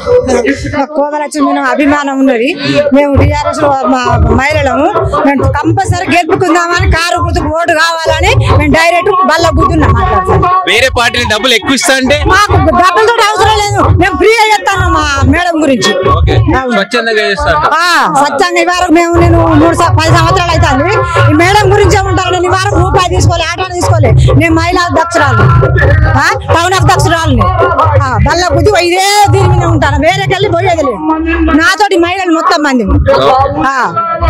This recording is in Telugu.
కోదలక్ష్మి మీద అభిమానం ఉన్నది మేము టీఆర్ఎస్ లో మా మహిళలము మేము కంపల్సరీ గెలుపుకుందామని కారు గుర్తుకు ఓటు కావాలని మేము డైరెక్ట్ బల్ల గుద్దున్నాం మాట్లాడతాం వేరే పార్టీని డబ్బులు ఎక్కువ ఇస్తా అంటే మాకు డబ్బులతో అవసరం లేదు మేము ఫ్రీగా చెప్తాను మా మేడం గురించి ఓకే స్వచ్ఛందంగా చేస్తారు ఆ సత్యంగా ఈ వారం మేము నేను మూడు సం- పది సంవత్సరాలు అవుతుంది ఈ మేడం గురించే ఉంటాను నేను ఈ వారం రూపాయి తీసుకోలే ఆటో తీసుకోలే నేను మహిళా అధ్యక్షురాలు టౌన్ అధ్యక్షురాలని బల్ల బుద్ధి ఇదే దీని మీద ఉంటాను వేరేకెళ్ళి పోయేది లేదు నాతోటి మహిళలు మొత్తం మంది ఆ.